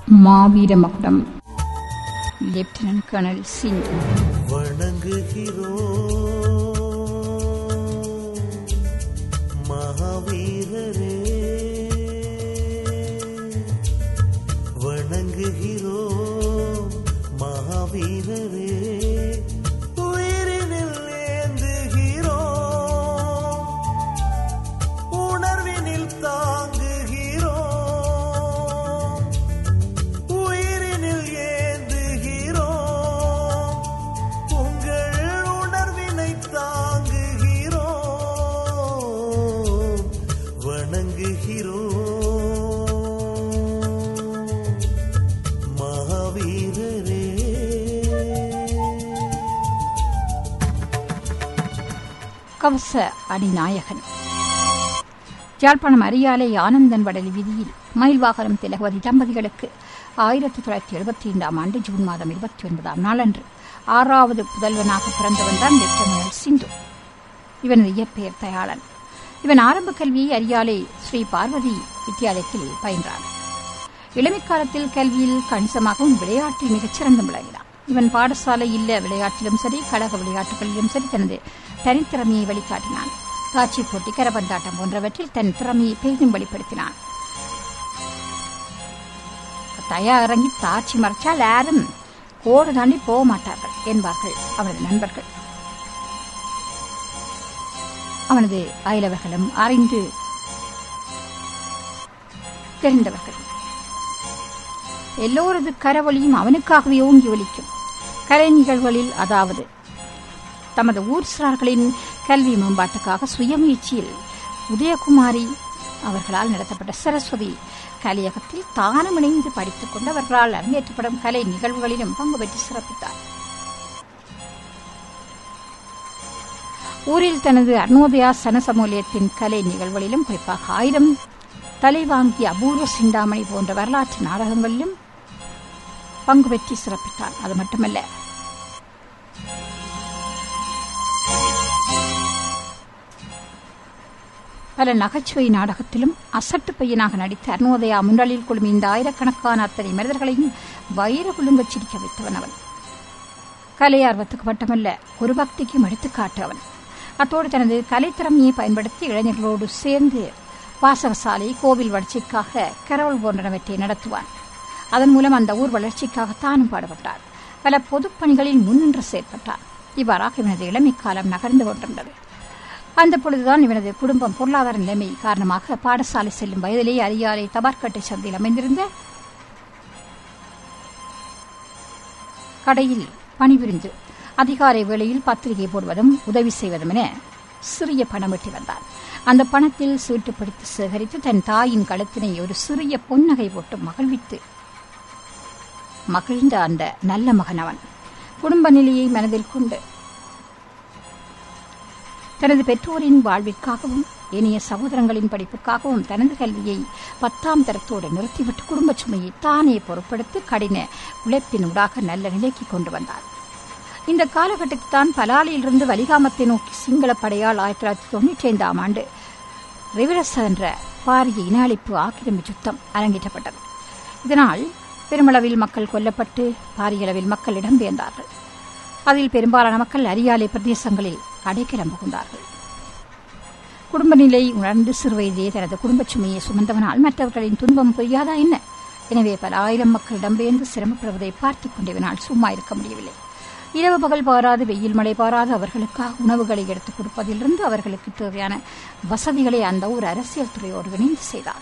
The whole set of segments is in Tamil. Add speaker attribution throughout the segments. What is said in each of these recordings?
Speaker 1: மாவீர மகுடம் லெப்டினன்ட் கர்னல் சிங்
Speaker 2: வணங்குகிறோம் மகாவீரரே வணங்குகிறோம் மகாவீரரே உயிரினில் ஏந்துகிறோம் உணர்வினில் தாங்குகிறோம் உயிரினில் ஏந்துகிறோம் உங்கள் உணர்வினை தாங்குகிறோம் வணங்குகிறோம் மகாவீரரே
Speaker 1: கவச அடிநாயகன் யாழ்ப்பாணம் அரியாலை ஆனந்தன் வடலி வீதியில் மயில்வாகனம் திலகவதி தம்பதிகளுக்கு ஆயிரத்தி தொள்ளாயிரத்தி எழுபத்தி ஐந்தாம் ஆண்டு ஜூன் மாதம் இருபத்தி ஒன்பதாம் நாளன்று ஆறாவது புதல்வனாக பிறந்தவன் தான் லெப்டினன்ட் சிந்து இவனது இயற்பெயர் தயாளன் இவன் ஆரம்ப கல்வியை அரியாலை ஸ்ரீ பார்வதி வித்தியாலயத்தில் பயின்றான் இளமைக் காலத்தில் கல்வியில் கணிசமாகவும் விளையாட்டில் மிகச்சிறந்து விளங்கினான் இவன் பாடசாலை இல்ல விளையாட்டிலும் சரி கழக விளையாட்டுகளிலும் சரி தனது தனித்திறமையை வெளிக்காட்டினான் காட்சி போட்டி கரபந்தாட்டம் போன்றவற்றில் தன் திறமையை பெரிதும் வெளிப்படுத்தினான் தயா இறங்கி தாட்சி மறைச்சால் யாரும் கோடு தாண்டி போக மாட்டார்கள் என்பார்கள் அவனது நண்பர்கள் அவனது அயலவர்களும் அறிந்து தெரிந்தவர்கள் எல்லோரது கரவொலியும் அவனுக்காகவே ஓங்கி ஒலிக்கும் கலை நிகழ்வுகளில் அதாவது தமது ஊர் சிறார்களின் கல்வி மேம்பாட்டுக்காக சுயமுயற்சியில் உதயகுமாரி அவர்களால் நடத்தப்பட்ட சரஸ்வதி கலையகத்தில் தானும் இணைந்து படித்துக் கொண்டு அவர்களால் அரங்கேற்றப்படும் கலை நிகழ்வுகளிலும் பங்கு பெற்று சிறப்பித்தார் ஊரில் தனது அருணோதயா சனசமூலியத்தின் கலை நிகழ்வுகளிலும் குறிப்பாக ஆயிரம் தலைவாங்கிய அபூர்வ சிந்தாமணி போன்ற வரலாற்று நாடகங்களிலும் பங்கு பெற்றி சிறப்பித்தார் அது மட்டுமல்ல பல நகைச்சுவை நாடகத்திலும் அசட்டு பையனாக நடித்து அருணோதயா முன்னலில் குழுமி இந்த ஆயிரக்கணக்கான அத்தனை மனிதர்களையும் வயிறு குலுங்கச் சிரிக்க வைத்தவன் அவன் கலையார்வத்துக்கு மட்டுமல்ல ஒரு பக்திக்கும் எடுத்துக்காட்டு அவன் அத்தோடு தனது கலைத்திறமையை பயன்படுத்தி இளைஞர்களோடு சேர்ந்து வாசகசாலை கோவில் வளர்ச்சிக்காக கரவல் போன்றவற்றை நடத்துவான் அதன் மூலம் அந்த ஊர் வளர்ச்சிக்காக தானும் பாடுபட்டார் பல பொதுப்பணிகளில் முன்னின்று செயற்பட்டார் இவ்வாறாக இவனது இளமை காலம் நகர்ந்து கொண்டிருந்தது அந்த பொழுதுதான் இவனது குடும்பம் பொருளாதார நிலைமை காரணமாக பாடசாலை செல்லும் வயதிலேயே அரியாலை தபார்கட்டை சந்தையில் அமைந்திருந்த கடையில் பணிபுரிந்து அதிகாலை வேளையில் பத்திரிகை போடுவதும் உதவி செய்வதும் என சிறிய பணம் வெட்டி வந்தான் அந்த பணத்தில் சீட்டு பிடித்து சேகரித்து தன் தாயின் கழுத்தினை ஒரு சிறிய பொன்னகை போட்டு மகிழ்வித்து மகிழ்ந்த அந்த நல்ல மகன் அவன் குடும்ப நிலையை மனதில் கொண்டு தனது பெற்றோரின் வாழ்விற்காகவும் இனிய சகோதரங்களின் படிப்புக்காகவும் தனது கல்வியை பத்தாம் தரத்தோடு நிறுத்திவிட்டு குடும்பச் சுமையை தானே பொறுப்படுத்தி கடின உழைப்பினூடாக நல்ல நிலைக்கு கொண்டு வந்தார் இந்த காலகட்டத்தில் தான் பலாலியிலிருந்து வலிகாமத்தை நோக்கி சிங்கள படையால் ஆயிரத்தி தொள்ளாயிரத்தி தொண்ணூற்றி ஐந்தாம் ஆண்டு ரிவரஸ் என்ற பாரிய இன அழிப்பு ஆக்கிரமிப்பு யுத்தம் அரங்கேற்றப்பட்டது இதனால் பெருமளவில் மக்கள் கொல்லப்பட்டு பாரிய அளவில் மக்கள் இடம்பெயர்ந்தார்கள் அதில் பெரும்பாலான மக்கள் அரியாலை பிரதேசங்களில் அடைக்கலம் புகுந்தார்கள் குடும்ப நிலை உணர்ந்து சிறுவயதே தனது குடும்பச் சுமையை சுமந்தவனால் மற்றவர்களின் துன்பம் புரியாதா என்ன எனவே பல ஆயிரம் மக்கள் இடம்பெயர்ந்து சிரமப்படுவதை பார்த்துக் கொண்டவனால் சும்மா இருக்க முடியவில்லை இரவு பகல் பாராது வெயில் மழை பாராது அவர்களுக்காக உணவுகளை எடுத்துக் கொடுப்பதிலிருந்து அவர்களுக்கு தேவையான வசதிகளை அந்த ஊர் அரசியல் துறையோடு இணைந்து செய்தார்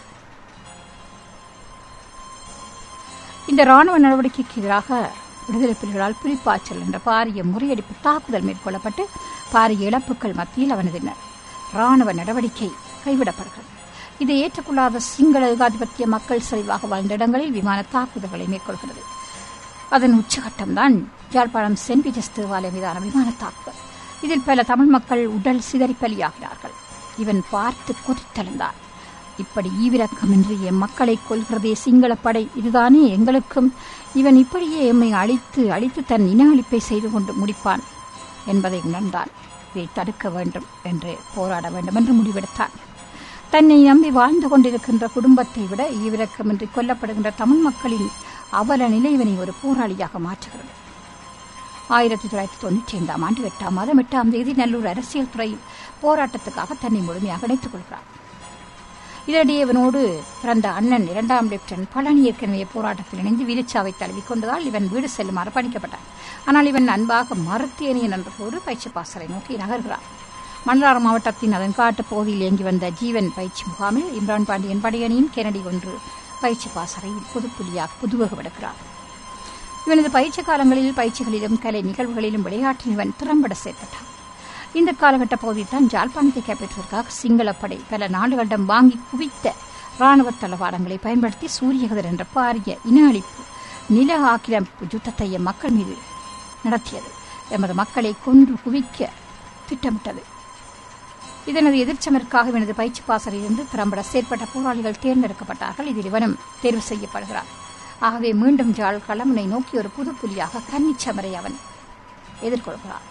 Speaker 1: இந்த ராணுவ நடவடிக்கைக்கு எதிராக விடுதலை புலிகளால் புலிப்பாய்ச்சல் என்ற பாரிய முறியடிப்பு தாக்குதல் மேற்கொள்ளப்பட்டு பாரிய இழப்புகள் மத்தியில் அவனது ராணுவ நடவடிக்கை கைவிடப்படுகிறது இதை ஏற்றுக்கொள்ளாத சிங்கள ஏகாதிபத்திய மக்கள் சரிவாக வாழ்ந்த இடங்களில் விமான தாக்குதல்களை மேற்கொள்கிறது அதன் உச்சகட்டம்தான் யாழ்ப்பாணம் சென்ட் பீட்டர்ஸ் தேவாலயம் மீதான விமான தாக்குதல் இதில் பல தமிழ் மக்கள் உடல் சிதறி பலியாகிறார்கள் இவன் பார்த்து கொதித்தெழுந்தான் இப்படி ஈவிரக்கமின்றி எம் மக்களை கொள்கிறதே சிங்களப்படை இதுதானே எங்களுக்கும் இவன் இப்படியே எம்மை அழித்து அழித்து தன் இன அழிப்பை செய்து கொண்டு முடிப்பான் என்பதை உணர்ந்தான் இதை தடுக்க வேண்டும் என்று போராட வேண்டும் என்று முடிவெடுத்தான் தன்னை நம்பி வாழ்ந்து கொண்டிருக்கின்ற குடும்பத்தை விட ஈவிரக்கமின்றி கொல்லப்படுகின்ற தமிழ் மக்களின் அவல நிலை இவனை ஒரு போராளியாக மாற்றுகிறது ஆயிரத்தி தொள்ளாயிரத்தி தொண்ணூற்றி ஐந்தாம் ஆண்டு எட்டாம் மாதம் எட்டாம் தேதி நல்லூர் அரசியல் துறையில் போராட்டத்துக்காக தன்னை முழுமையாக இணைத்துக் கொள்கிறார் இதனிடையே இவனோடு பிறந்த அண்ணன் இரண்டாம் லெப்டினன்ட் பழனி ஏற்கனவே போராட்டத்தில் இணைந்து வீரச்சாவை தழுவிக் கொண்டதால் இவன் வீடு செல்லுமாறு பணிக்கப்பட்டான் ஆனால் இவன் அன்பாக மறுத்தேனியன் என்றபோது பயிற்சி பாசறை நோக்கி நகர்கிறான் மன்னார் மாவட்டத்தின் அதன் காட்டு பகுதியில் இயங்கி வந்த ஜீவன் பயிற்சி முகாமில் இம்ரான் பாண்டியன் படையணியின் கெனடி ஒன்று பயிற்சி பாசறையில் புதுப்புலியாக புதுவகம் எடுக்கிறார் இவனது பயிற்சி காலங்களில் பயிற்சிகளிலும் கலை நிகழ்வுகளிலும் விளையாட்டில் இவன் திறம்பட செயல்பட்டான் இந்த காலகட்ட பகுதியில் தான் ஜாழ்ப்பாணத்தை கைப்பற்றுவதற்காக சிங்களப்படை பல நாடுகளிடம் வாங்கி குவித்த ராணுவ தளவாடங்களை பயன்படுத்தி சூரியகதர் என்ற பாரிய இன அழிப்பு நில ஆக்கிரமிப்பு யுத்தத்தை எம் மக்கள் மீது நடத்தியது எமது மக்களை கொன்று குவிக்க திட்டமிட்டது இதனது எதிர்ச்சமருக்காக இவனது பயிற்சி பாசறையிலிருந்து திறம்பட செயற்பட்ட போராளிகள் தேர்ந்தெடுக்கப்பட்டார்கள் இதில் இவனும் தேர்வு செய்யப்படுகிறார் ஆகவே மீண்டும் ஜாழ் களமனை நோக்கி ஒரு புது புலியாக கன்னிச்சமரை அவன் எதிர்கொள்கிறார்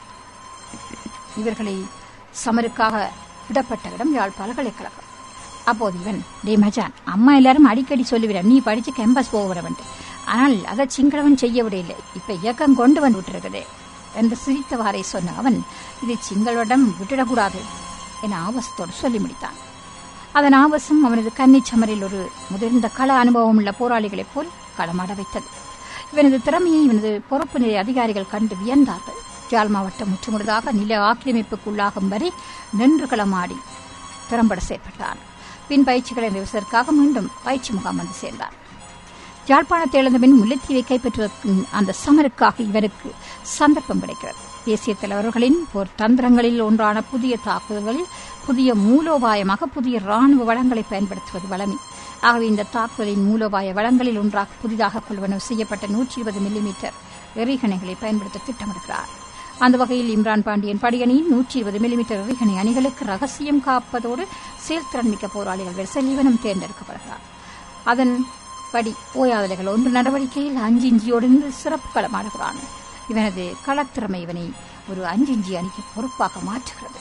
Speaker 1: இவர்களை சமருக்காக விடப்பட்ட இடம் யாழ் பல்கலைக்கழகம் அப்போது இவன் டே மஜான் அம்மா எல்லாரும் அடிக்கடி சொல்லிவிட நீ படிச்சு கேம்பஸ் போகிறவன் ஆனால் அதை சிங்களவன் செய்ய விடையில்லை இப்ப இயக்கம் கொண்டு வந்து விட்டிருக்குதே என்று சிரித்தவாறே சொன்ன அவன் இதை சிங்களவிடம் விட்டுடக்கூடாது என ஆவசத்தோடு சொல்லி முடித்தான் அதன் ஆவசம் அவனது கன்னிச்சமரில் ஒரு முதிர்ந்த கள அனுபவம் உள்ள போராளிகளைப் போல் களமாட வைத்தது இவனது திறமையை இவனது பொறுப்பு நிலை அதிகாரிகள் கண்டு வியந்தார்கள் ஜாழ் மாவட்டம் முற்றுமுழுதாக நில ஆக்கிரமிப்புக்குள்ளாகும் வரை நின்று களமாடி திறம்பட செயற்பட்டான் பின் பயிற்சிகளை நிறுவதற்காக மீண்டும் பயிற்சி முகாம் வந்து சேர்ந்தார் யாழ்ப்பாணத்தை இழந்த பின் முல்லைத்தீவை கைப்பற்றுவதற்கு அந்த சமருக்காக இவருக்கு சந்தர்ப்பம் கிடைக்கிறது தேசிய தலைவர்களின் போர் தந்திரங்களில் ஒன்றான புதிய தாக்குதல்களில் புதிய மூலோபாயமாக புதிய ராணுவ வளங்களை பயன்படுத்துவது வளமை ஆகவே இந்த தாக்குதலின் மூலோபாய வளங்களில் ஒன்றாக புதிதாக கொள்வனவு செய்யப்பட்ட நூற்றி இருபது மில்லிமீட்டர் எறிகணைகளை பயன்படுத்த திட்டமிடுகிறார் அந்த வகையில் இம்ரான் பாண்டியன் படையணியின் நூற்றி இருபது மில்லிமீட்டர் எறிகணை அணிகளுக்கு ரகசியம் காப்பதோடு செயல்திறன் மிக்க போராளிகள் வரிசையில் இவனும் தேர்ந்தெடுக்கப்படுகிறார் அதன்படி ஓயாதலைகள் ஒன்று நடவடிக்கையில் அஞ்சிஞ்சியோடு சிறப்பு களமாடுகிறான் இவனது களத்திறமை இவனை ஒரு அஞ்சிஞ்சி அணிக்கு பொறுப்பாக மாற்றுகிறது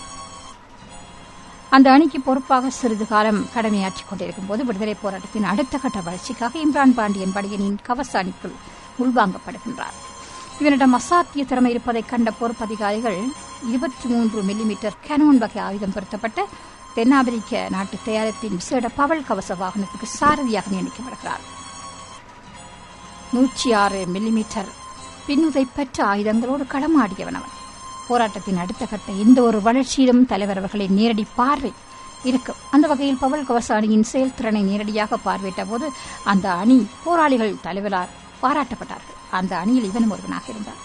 Speaker 1: அந்த அணிக்கு பொறுப்பாக சிறிது காலம் கடமையாற்றிக் கொண்டிருக்கும் போது விடுதலை போராட்டத்தின் அடுத்த கட்ட வளர்ச்சிக்காக இம்ரான் பாண்டியன் படையனின் கவச அணிக்குள் உள்வாங்கப்படுகின்றார் இவனிடம் அசாத்திய திறமை இருப்பதைக் கண்ட பொறுப்பதிகாரிகள் இருபத்தி மூன்று மில்லிமீட்டர் கேனோன் வகை ஆயுதம் பொருத்தப்பட்ட தென்னாப்பிரிக்க நாட்டு தயாரிப்பின் விசேட பவல் கவச வாகனத்துக்கு சாரதியாக நியமிக்கப்படுகிறார் நூற்றி ஆறு மில்லிமீட்டர் பின்னுதை பெற்ற ஆயுதங்களோடு களமாடியவன் அவன் போராட்டத்தின் அடுத்த கட்ட எந்த ஒரு வளர்ச்சியிலும் தலைவர் அவர்களின் நேரடி பார்வை இருக்கும் அந்த வகையில் பவல் கவச அணியின் செயல்திறனை நேரடியாக பார்வையிட்ட போது அந்த அணி போராளிகள் தலைவரால் பாராட்டப்பட்டார்கள் அந்த அணியில் இவனும் ஒருவனாக இருந்தார்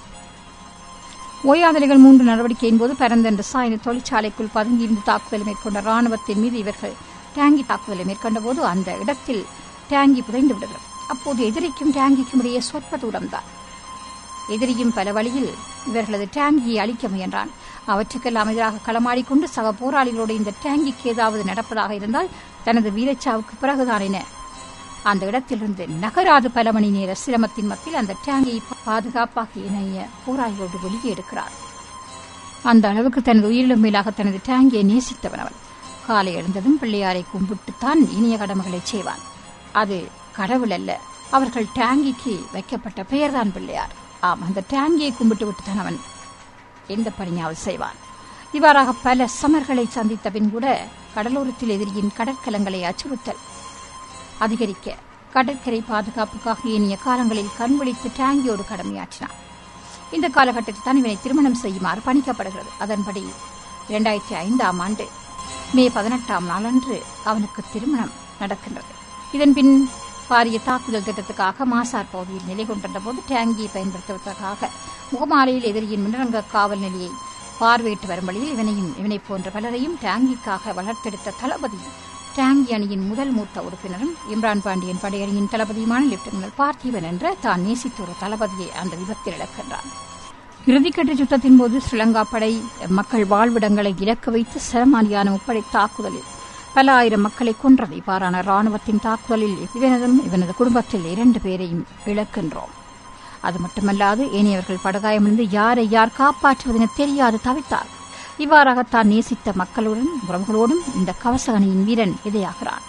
Speaker 1: ஓயாதலைகள் மூன்று நடவடிக்கையின் போது பரந்தன் ரசாயன தொழிற்சாலைக்குள் பதுங்கியிருந்து தாக்குதலை மேற்கொண்ட ராணுவத்தின் மீது இவர்கள் டேங்கி தாக்குதலை மேற்கொண்ட போது அந்த இடத்தில் டேங்கி புதைந்து விடுகிறது அப்போது எதிரிக்கும் டேங்கிக்கும் இடையே சொற்ப தூரம்தான் எதிரியும் பல வழியில் இவர்களது டேங்கியை அழிக்க முயன்றான் அவற்றுக்கெல்லாம் எதிராக களமாடிக்கொண்டு சக போராளிகளோடு இந்த டேங்கிக்கு ஏதாவது நடப்பதாக இருந்தால் தனது வீரச்சாவுக்கு பிறகுதான் என அந்த இடத்திலிருந்து நகராது பல மணி நேர சிரமத்தின் மத்தியில் அந்த டேங்கியை பாதுகாப்பாக இணைய போராளிகளோடு வெளியே எடுக்கிறார் அந்த அளவுக்கு தனது உயிரிலும் மேலாக தனது டேங்கியை நேசித்தவன் அவன் காலை எழுந்ததும் பிள்ளையாரை கும்பிட்டுத்தான் இனிய கடமைகளை செய்வான் அது கடவுள் அல்ல அவர்கள் டேங்கிக்கு வைக்கப்பட்ட பெயர்தான் பிள்ளையார் ஆம் அந்த டேங்கியை கும்பிட்டு விட்டுத்தான் அவன் எந்த பணியாவது செய்வான் இவ்வாறாக பல சமர்களை சந்தித்த பின் கூட கடலோரத்தில் எதிரியின் கடற்கலங்களை அச்சுறுத்தல் அதிகரிக்க கடற்கரை பாதுகாப்புக்காக ஏனிய காலங்களில் கண்விழித்து டேங்கியோடு கடமையாற்றினார் இந்த காலகட்டத்தில் தான் இவனை திருமணம் செய்யுமாறு பணிக்கப்படுகிறது அதன்படி இரண்டாயிரத்தி ஐந்தாம் ஆண்டு மே பதினெட்டாம் நாளன்று அவனுக்கு திருமணம் நடக்கின்றது இதன்பின் பாரிய தாக்குதல் திட்டத்துக்காக மாசார் பகுதியில் நிலை கொண்டிருந்த போது டேங்கியை பயன்படுத்துவதற்காக முகமாலையில் எதிரியின் மின்னரங்க காவல் நிலையை பார்வையிட்டு வரும் வழியில் இவனையும் இவனை போன்ற பலரையும் டேங்கிக்காக வளர்த்தெடுத்த தளபதி டேங்கி அணியின் முதல் மூத்த உறுப்பினரும் இம்ரான் பாண்டியன் படையணியின் தளபதியுமான லெப்டினல் பார்த்திபன் என்ற தான் நேசித்த ஒரு தளபதியை அந்த விபத்தில் இழக்கின்றான் இறுதிக்கட்ட யுத்தத்தின் போது ஸ்ரீலங்கா படை மக்கள் வாழ்விடங்களை இலக்கு வைத்து சிரமானியான முப்படை தாக்குதலில் பல ஆயிரம் மக்களை கொன்றது இவ்வாறான ராணுவத்தின் தாக்குதலில் இவனதும் இவனது குடும்பத்தில் இரண்டு பேரையும் இழக்கின்றோம் அது மட்டுமல்லாது ஏனையவர்கள் படுகாயமிருந்து யாரை யார் காப்பாற்றுவதென தெரியாது தவித்தார் இவ்வாறாக தான் நேசித்த மக்களுடன் உறவுகளோடும் இந்த கவச அணியின் வீரன் இதையாகிறான்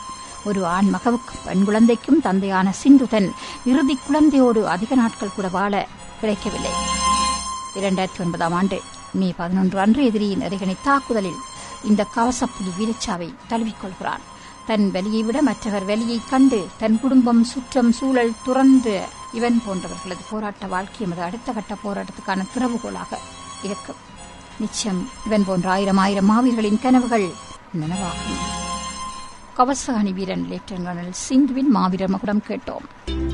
Speaker 1: ஒரு ஆண் மகவுக்கும் பெண் குழந்தைக்கும் தந்தையான சிந்து தன் இறுதி குழந்தையோடு அதிக நாட்கள் கூட வாழ கிடைக்கவில்லை இரண்டாயிரத்தி ஒன்பதாம் ஆண்டு மே பதினொன்று அன்று எதிரியின் எறிகணை தாக்குதலில் இந்த கவசப்புலி வீரச்சாவை தழுவிக்கொள்கிறான் தன் வலியை விட மற்றவர் வலியை கண்டு தன் குடும்பம் சுற்றம் சூழல் துறந்து இவன் போன்றவர்களது போராட்ட வாழ்க்கை எமது அடுத்த கட்ட போராட்டத்துக்கான திறவுகோலாக இருக்கும் நிச்சயம் இவன் போன்ற ஆயிரம் ஆயிரம் மாவீரர்களின் கனவுகள் நனவாகும் கவச அணி வீரன் லேப்டன் கர்னல் சிந்துவின் மாவீரர் மகுடம் கேட்டோம்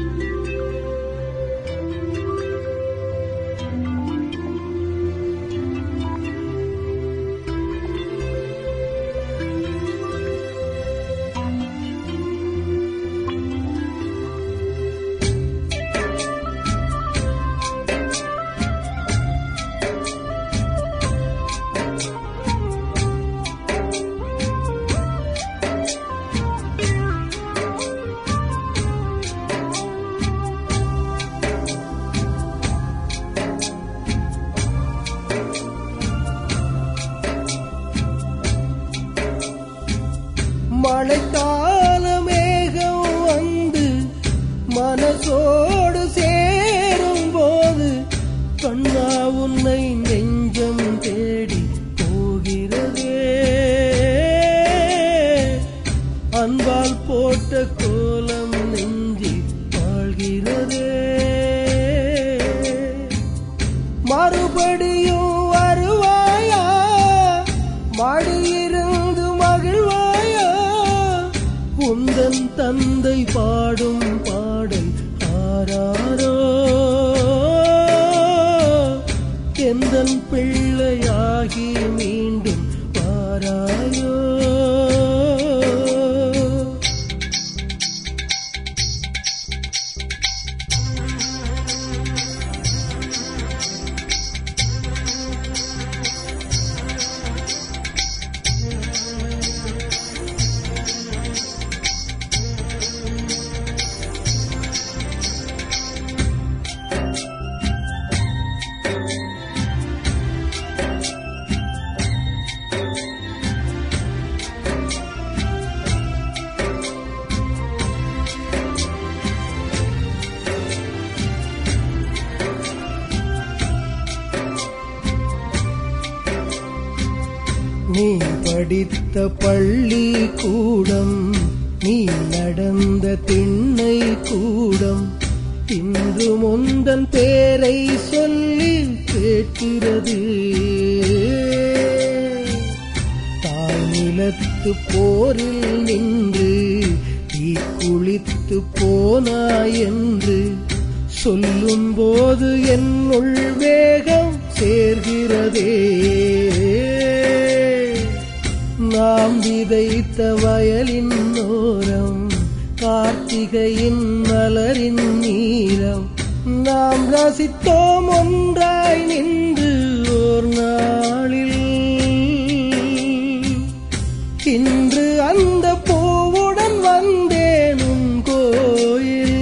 Speaker 3: மழைக்கால மேகம் வந்து மனசோடு சேரும் போது கண்ணா உன்னை நெஞ்சம் தேடி போகிறதே அன்பால் போட்ட கோலம் நெஞ்சி வாழ்கிறதே மறுபடியும் வருவாயா மடியிருந்து மகிழ்வாயா உந்தன் தந்தை பாடும் பாடல் ஆராரோ எந்தன் பிள்ளையாகி மீண்டும் பாராயோ நீ படித்த பள்ளி கூடம் நீ நடந்த திண்ணை கூடம் இன்று முந்தன் பேரை சொல்லி கேட்கிறது தாய் நிலத்து போரில் நின்று தீ குளித்து போனாய் என்று சொல்லும் போது என்னுள் வேகம் சேர்கிறதே நாம் விதைத்த வயலின் ஓரம் கார்த்திகையின் மலரின் நீரம் நாம் ரசித்தோம் ஒன்றாய் நின்று ஓர் நாளில் இன்று அந்த பூவுடன் வந்தேன் உன் கோயில்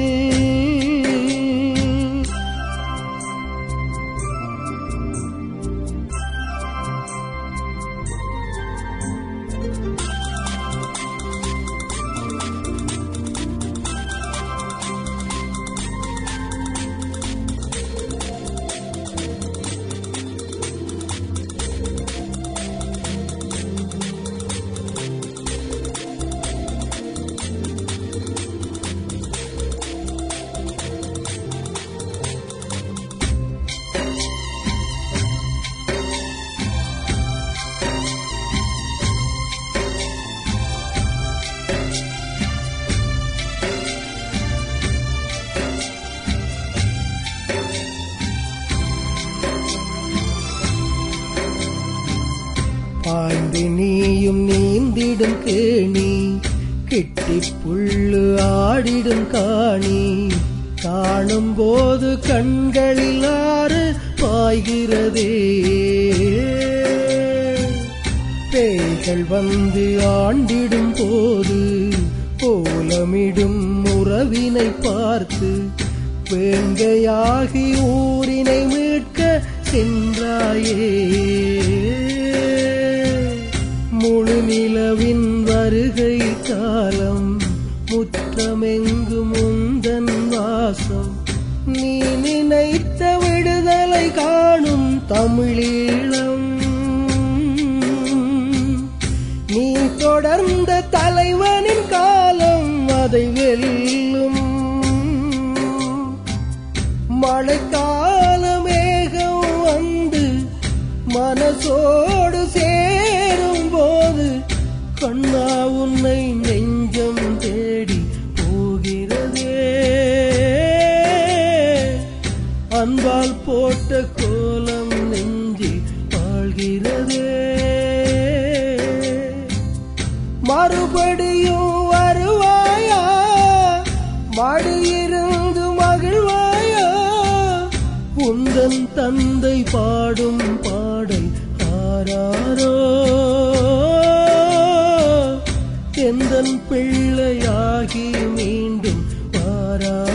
Speaker 3: பாய்ந்து நீயும் நீந்திடும் கேணி கெட்டி புல்லு ஆடிடும் காணி காணும் போது கண்களில் ஆறு பாய்கிறதே பேய்கள் வந்து ஆண்டிடும் போது கோலமிடும் உறவினை பார்த்து வேங்கையாகி ஊரினை மீட்க சென்றாயே முழு நிலவின் வருகை காலம் முற்றமெங்கும் உந்தன் வாசம் நீ நினைத்த விடுதலை காணும் தமிழீழம் நீ தொடர்ந்த தலைவனின் காலம் அதை வெல்லும் மழைக்கால மேகம் வந்து மனசோடு சேரும் போது கண்ணா உன்னை நெஞ்சம் தேடி போகிறதே அன்பால் போட்ட கோலம் நெஞ்சி வாழ்கிறதே மறுபடியும் வருவாயா மடியிருந்து மகிழ்வாயா உந்தன் தந்தை பாடும் பாடல் ஆராரோ எந்தன் பிள்ளையாகி மீண்டும் வாரா